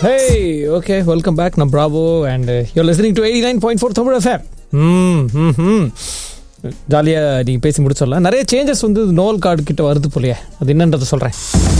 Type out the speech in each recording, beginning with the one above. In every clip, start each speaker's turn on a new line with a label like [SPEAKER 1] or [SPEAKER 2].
[SPEAKER 1] ஹே okay welcome back நான் Bravo and you listening to eighty nine point four Tamil FM hmm hmm ம் ஜாலியாக நீங்கள் பேசி முடிச்சிடலாம் நிறைய சேஞ்சஸ் வந்து நோல் கார்டு கிட்ட வருது போலையே அது என்னன்றதை சொல்கிறேன்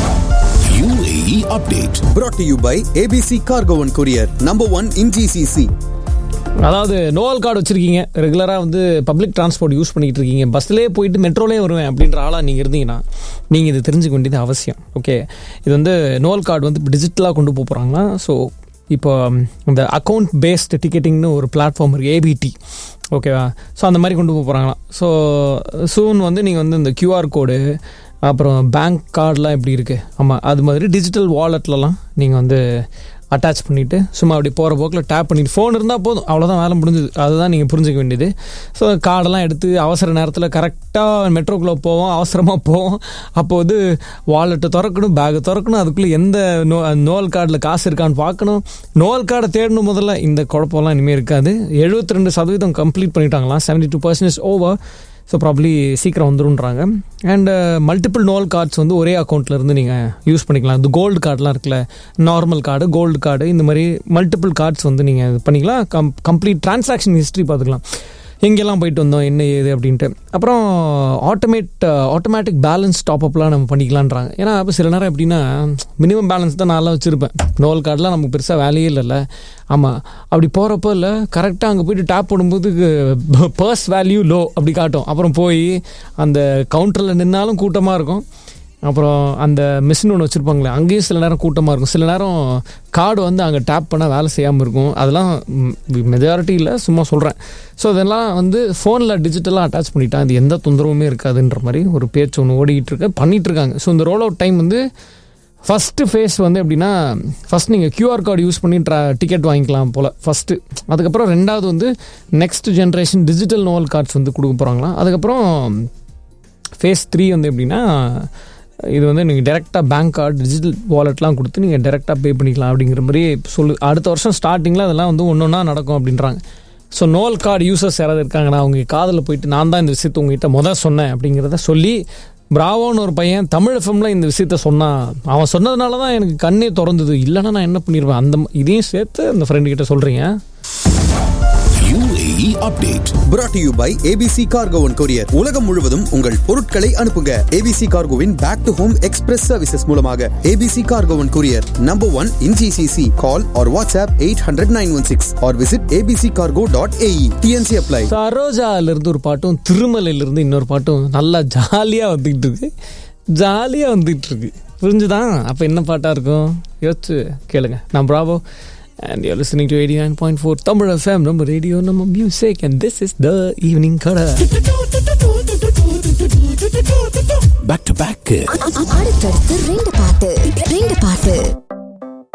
[SPEAKER 2] UAE update.
[SPEAKER 3] brought to you by ABC Cargo and Courier, number one in GCC.
[SPEAKER 1] அதாவது நோவல் கார்டு வச்சிருக்கீங்க ரெகுலராக வந்து பப்ளிக் டிரான்ஸ்போர்ட் யூஸ் பண்ணிட்டு இருக்கீங்க பஸ்லேயே போயிட்டு மெட்ரோலே வருவேன் அப்படின்ற ஆளாக நீங்கள் இருந்தீங்கன்னா நீங்கள் இது தெரிஞ்சுக்க வேண்டியது அவசியம் ஓகே இது வந்து நோவல் கார்டு வந்து டிஜிட்டலாக கொண்டு போக போகிறாங்களா ஸோ இப்போ ம், இந்த அக்கௌண்ட் பேஸ்டு டிக்கெட்டிங்னு ஒரு பிளாட்ஃபார்ம் இருக்குது ஏபிடி ஓகேவா ஸோ அந்த மாதிரி கொண்டு போக போகிறாங்களாம் ஸோ சூன் வந்து நீங்கள் வந்து இந்த கியூஆர் கோடு அப்புறம் பேங்க் கார்டெலாம் எப்படி இருக்குது ஆமாம் அது மாதிரி டிஜிட்டல் வாலெட்லலாம் நீங்கள் வந்து அட்டாச் பண்ணிவிட்டு சும்மா அப்படி போகிற போக்கில் டேப் பண்ணிட்டு ஃபோன் இருந்தால் போதும் அவ்வளோதான் வேலை முடிஞ்சுது அதுதான் நீங்கள் புரிஞ்சுக்க வேண்டியது ஸோ கார்டெல்லாம் எடுத்து அவசர நேரத்தில் கரெக்டாக மெட்ரோக்குள்ளே போவோம் அவசரமாக போவோம் அப்போ வந்து வாலெட்டை திறக்கணும் பேக்கை திறக்கணும் அதுக்குள்ளே எந்த நோ நோவல் கார்டில் காசு இருக்கான்னு பார்க்கணும் நோவல் கார்டை தேடணும் முதல்ல இந்த குழப்பம்லாம் இனிமேல் இருக்காது எழுபத்தி ரெண்டு சதவீதம் கம்ப்ளீட் பண்ணிட்டாங்களாம் seventy two percentage over so probably சீக்கிரம் வந்துருன்றாங்க அண்ட் மல்டிபிள் நோல் கார்ட்ஸ் வந்து ஒரே அக்கௌண்ட்டில் இருந்து நீங்கள் யூஸ் பண்ணிக்கலாம் இந்த கோல்டு கார்டெலாம் இருக்குல்ல நார்மல் கார்டு கோல்டு கார்டு இந்த மாதிரி மல்டிபிள் கார்ட்ஸ் வந்து நீங்கள் இது பண்ணிக்கலாம் கம் கம்ப்ளீட் டிரான்சாக்ஷன் ஹிஸ்ட்ரி பார்த்துக்கலாம் எங்கெல்லாம் போயிட்டு வந்தோம் என்ன ஏது அப்படின்ட்டு அப்புறம் ஆட்டோமேட் ஆட்டோமேட்டிக் பேலன்ஸ் டாப்அப்லாம் நம்ம பண்ணிக்கலான்றாங்க ஏன்னா இப்போ சில நேரம் எப்படின்னா மினிமம் பேலன்ஸ் தான் நான்லாம் வச்சுருப்பேன் நோல் கார்டெலாம் நமக்கு பெருசாக வேலையே இல்லைல்ல ஆமாம் அப்படி போகிறப்ப இல்லை கரெக்டாக அங்கே போயிட்டு டேப் போடும்போது பர்ஸ் வேல்யூ லோ அப்படி காட்டும் அப்புறம் போய் அந்த கவுண்டரில் நின்னாலும் கூட்டமாக இருக்கும் அப்புறம் அந்த மிஷின் ஒன்று வச்சுருப்பாங்களே அங்கேயும் சில நேரம் கூட்டமாக இருக்கும் சில நேரம் கார்டு வந்து அங்கே டேப் பண்ணால் வேலை செய்யாமல் இருக்கும் அதெல்லாம் மெஜாரிட்டி இல்லை சும்மா சொல்கிறேன் ஸோ அதெல்லாம் வந்து ஃபோனில் டிஜிட்டலாக அட்டாச் பண்ணிட்டா அது எந்த தொந்தரவுமே இருக்காதுன்ற மாதிரி ஒரு பேச்சு ஒன்று ஓடிக்கிட்டு இருக்கு பண்ணிகிட்டு இருக்காங்க ஸோ இந்த ரோல் அவுட் டைம் வந்து ஃபஸ்ட்டு ஃபேஸ் வந்து எப்படின்னா ஃபஸ்ட் நீங்கள் கியூஆர் கார்டு யூஸ் பண்ணி ட்ரா டிக்கெட் வாங்கிக்கலாம் போல் ஃபஸ்ட்டு அதுக்கப்புறம் ரெண்டாவது வந்து next generation digital Nol cards வந்து கொடுக்க போகிறாங்களாம் அதுக்கப்புறம் ஃபேஸ் த்ரீ வந்து எப்படின்னா இது வந்து நீங்கள் டேரெக்டாக பேங்க் கார்டு டிஜிட்டல் வாலெட்லாம் கொடுத்து நீங்கள் டேரெக்டாக பே பண்ணிக்கலாம் அப்படிங்கிற மாதிரி சொல்லு அடுத்த வருஷம் ஸ்டார்டிங்கில் அதெல்லாம் வந்து ஒன்று ஒன்றா நடக்கும் அப்படின்றாங்க ஸோ நோல் கார்டு யூசர்ஸ் யாராவது இருக்காங்கன்னா அவங்க காதில் போயிட்டு நான் தான் இந்த விஷயத்தை உங்ககிட்ட முதல் சொன்னேன் அப்படிங்கிறத சொல்லி பிராவோன்னு ஒரு பையன் தமிழ் எஃப்எம்ல இந்த விஷயத்த சொன்னான் அவன் சொன்னதுனால தான் எனக்கு கண்ணே திறந்தது இல்லைன்னா நான் என்ன பண்ணிடுவேன் அந்த ம- இதையும் சேர்த்து அந்த ஃப்ரெண்டு கிட்ட சொல்கிறீங்க
[SPEAKER 2] UAE update.
[SPEAKER 3] brought to you by ABC Cargo and Courier. உலகம் முழுவதும் உங்கள் பொருட்களை அனுப்புங்க ABC Cargoவின் back to home express services மூலமாக ABC Cargo and Courier, number one in GCC. Call or WhatsApp 800-916 or visit abccargo.ae. TNC apply.
[SPEAKER 1] சரோஜால இருந்து ஒரு பாட்டும் திருமலையில இருந்து இன்னொரு பாட்டும் நல்லா ஜாலியா வந்துகிட்டு இருக்கு ஜாலியா வந்துகிட்டு இருக்கு புரிஞ்சுதா அப்ப என்ன பாட்டா இருக்கும் யோசிச்சு கேளுங்க நான் Bravo and you listening to eighty nine point four Tamil FM நம்ம ரேடியோ நம்ம music and this is the evening கடை
[SPEAKER 2] Back to back.
[SPEAKER 4] அடுத்தடுத்து ரெண்டு பாட்டு